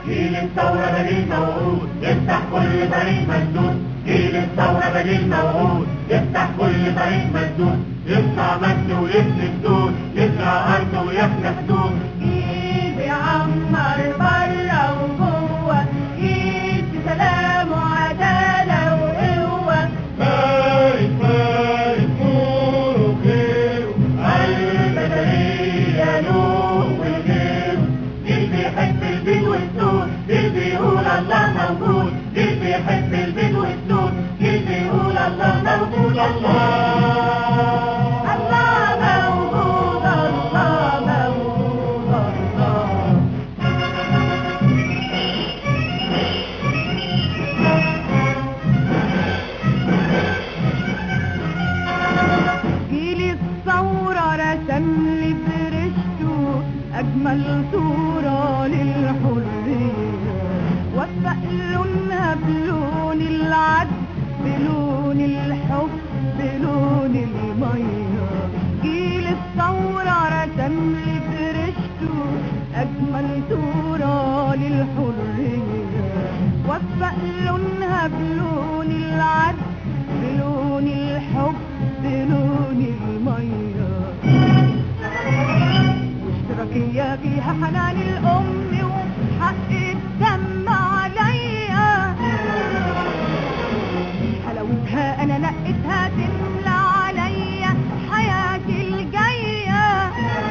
جيل الثورة بديل موعود يفتح كل طريق مسدود جيل الثورة بديل موعود يفتح كل طريق مسدود يصنع مجد ويبني سدود يزرع أرض ويحمي حدود جيل بيعمر برا وجوه جيل بسلام وعدالة وقوة فارس فارس نور وخير البشرية نور وغيره جيل بيحب البيت والسود جيل بيقول الله موجود جيل بيحب البيت والسود جيل بيقول الله موجود الله الله موجود الله موجود الله جيل الثورة رسم لي برشته أجمل صورة للحرية وفق لونها بلون العدل بلون الحب بلون المية جيل الثورة رسم لي برشته أجمل صورة للحرية وفق لونها بلون العدل بلون الحب بلون المية واشتراكية فيها حنان الأم وحق الدم عليا حلاوتها أنا نقتها تملى عليا حياتي الجاية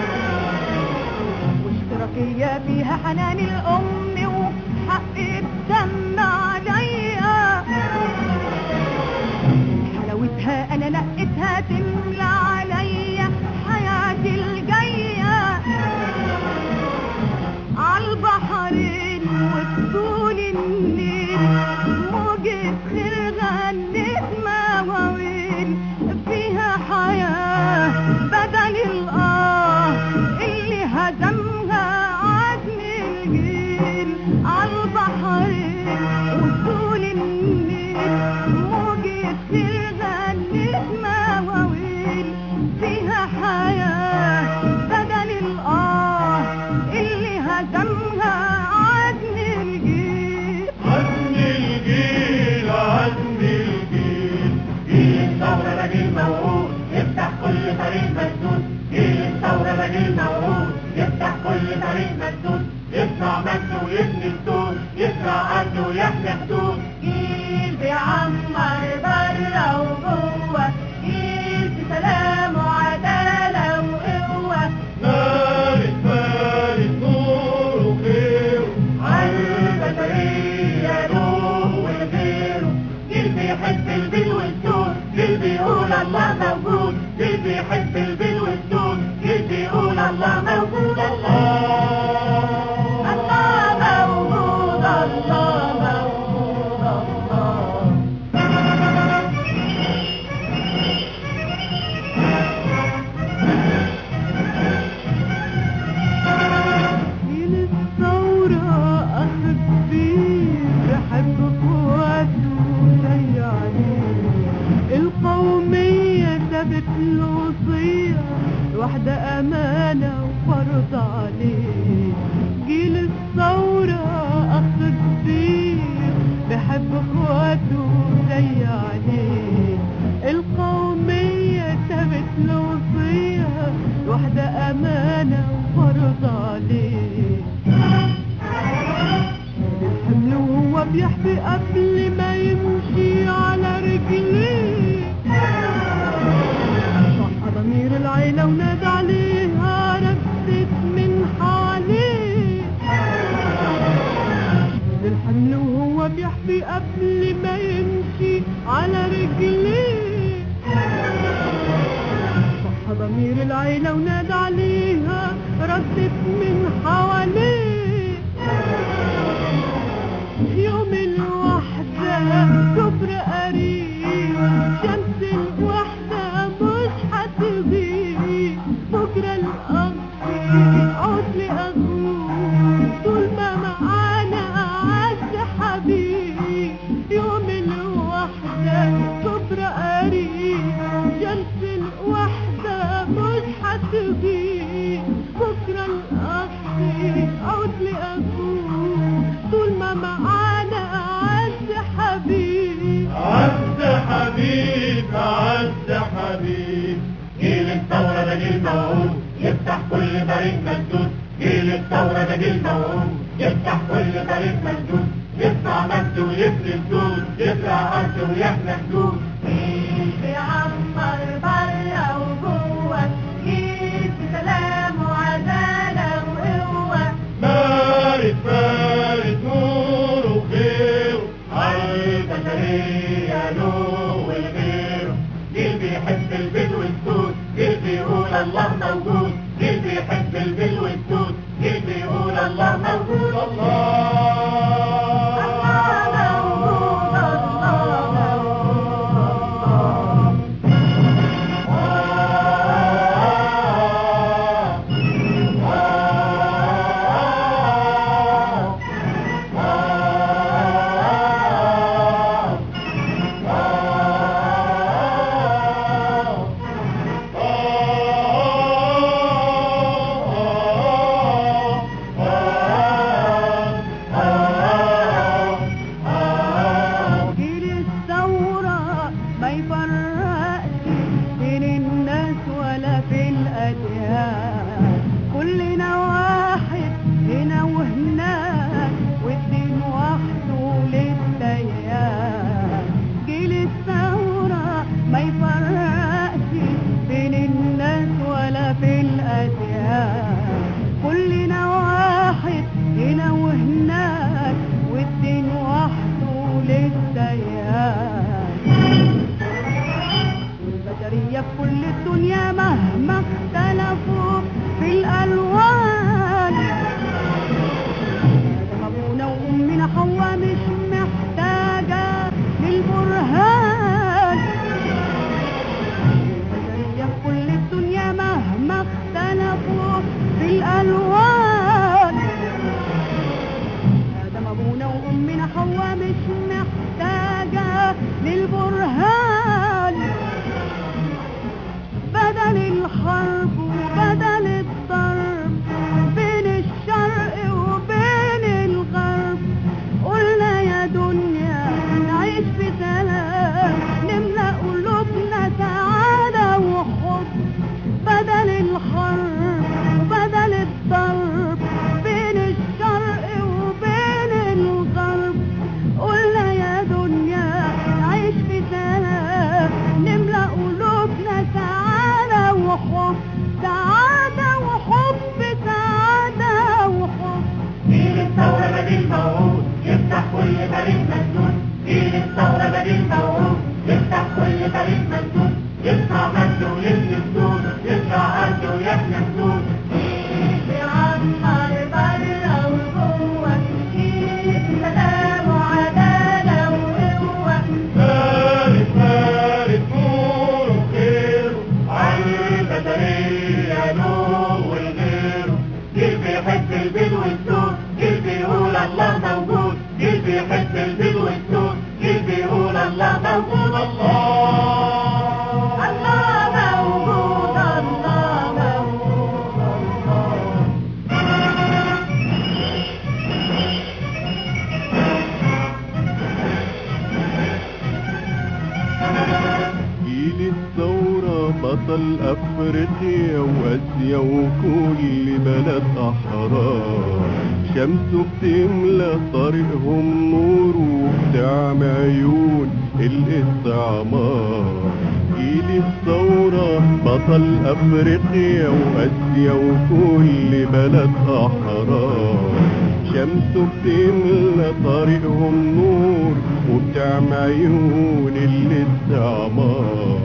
واشتراكية فيها حنان الأم وحق الدم عليا حلاوتها انا نقتها تملى عليا حياتي الجاية عالبحرين وطول النيل موجة خير غنت مواويل فيها حياة بدل الآه اللي هزمها عزم الجيل عالبحرين وطول النيل موجة خير غنت مواويل فيها حياة بدل الآه اللي هزمها عزم الجيل عزم الجيل عزم الجيل جيل الثورة بديل موعود يفتح كل طريق مسدود جيل الثورة بديل موعود يفتح كل طريق مسدود يصنع مجد ويبني سدود يزرع أرض ويحمي حدود جيل بيعمر برا وجوه جيل بسلام وعدالة وقوة فارس فارس نور وخير عالبشرية نور وغيره جيل بيحب البيت والسود جيل بيقول الله موجود جيل بيحب البيت والسود جيل بيقول الله موجود الله الله موجود الله موجود الله جيل الثورة أخ كبير بحب قوته زي عليه القومية سابت له وصية واحدة أمانة وفرض عليه جيل الثورة أخ كبير بحب اخواته زي عليه القومية سابت له وصية واحدة أمانة وفرض عليه الحمل وهو بيحبي قبل ما يمشي على رجليه صح ضمير العيلة ونادى عليها رفت من حواليه الحمل وهو بيحبي قبل ما يمشي على رجليه صح ضمير العيلة ونادى عليها ردت من حواليه يوم الوحدة كبر قريب شمس الوحدة مش هتغيب بكرة الأخ عود لأخوه طول ما معانا أعز حبيب يوم الوحدة كبر قريب شمس الوحدة مش هتغيب بكرة الأخ عود ده جيل موعود يفتح كل طريق مسدود جيل الثورة ده جيل موعود يفتح كل طريق مسدود يصنع مجد ويبني الدود يزرع أرض ويحمي حدود بيعمر برا وجوه جيب سلام وعدالة وقوة مارد مارد نور وخير عالبشرية له والغيره جيل بيحب البيت والسود جيل بيقول الله موجود جيل بيحب البيت والسود جيل بيقول الله موجود الله جيل الثورة ما يفرقش بين الناس ولا في الأديان كلنا واحد هنا وهناك والدين وحده للديان جيل الثورة ما يفرقش بين الناس ولا في الأديان كلنا واحد هنا وهناك والدين وحده للديان البشرية في كل الدنيا مهما اختلفوا في الألوان آدم أبونا وأمنا حواء مش محتاجة للبرهان البشرية في كل الدنيا مهما اختلفوا في الألوان آدم أبونا وأمنا حواء مش محتاجة للبرهان بدل الحرب وبدل الضرب بين الشرق وبين الغرب قلنا يا دنيا نعيش في سلام نملأ قلوبنا سعادة وحب بدل الحرب وبدل الضرب بين الشرق وبين الغرب قلنا يا دنيا نعيش في سلام نملأ قلوبنا سعادة وحب سعادة وحب سعادة وحب جيل الثورة بديل موعود يفتح كل طريق مسدود جيل الثورة بديل موعود يفتح كل طريق مسدود يصنع مجد ويبني السود يزرع أرض ويحمي حدود بيعمر برا وجوه جيب سلام وعدالة وقوة مارد مارد نور وخير عالبشرية له والغيره جيل بيحب البيت والسود جيل بيقول الله موجود جيل بيحب البيت والسود جيل بيقول الله موجود الله الله موجود الله موجود الله جيل الثورة بطل أفريقيا وآسيا وكل بلد أحرار شمسه بتملى طريقهم نور وبتعمى عيون الاستعمار جيل الثورة بطل أفريقيا وآسيا وكل بلد أحرار شمسه بتملى طريقهم نور وبتعمى عيون الاستعمار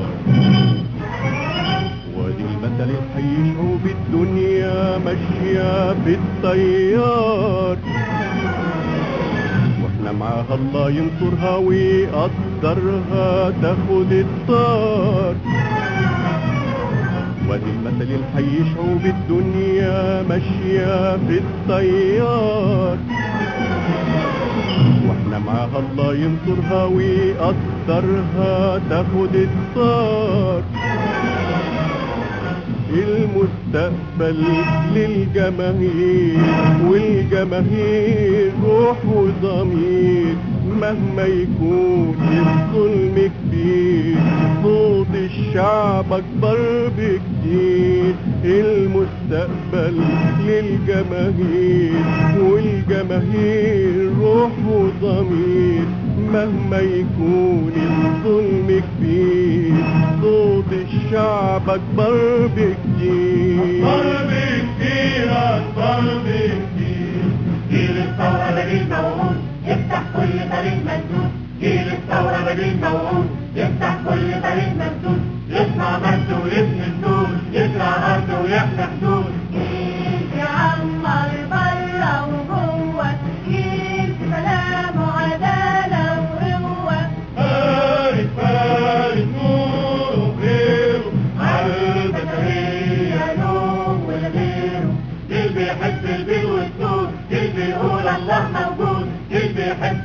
وادي المثل الحي شعوب الدنيا ماشية بالتيار واحنا معاها الله ينصرها ويقدرها تاخد الطار وادي المثل الحي شعوب الدنيا ماشية بالتيار واحنا معاها الله ينصرها ويقدرها تاخد الطار المستقبل للجماهير والجماهير روح وضمير مهما يكون الظلم كبير صوت الشعب اكبر بكتير جديد المستقبل للجماهير والجماهير روح وضمير مهما يكون الظلم كبير صوت الشعب اكبر بكتير ضرب كتير ضرب كتير جيل الثورة بديل موعود يفتح كل طريق مسدود جيل الثورة بديل موعود يفتح كل طريق مسدود يصنع مجد ويبني الدور يزرع أرض ويحمي حدود يعمر برا وجوه جيل سلام وعدالة وقوة فارس فارس نور وخيره على البشرية يوم ولغيره جيل بيحب البيت والسود جيل بيقول الله موجود جيل بيحب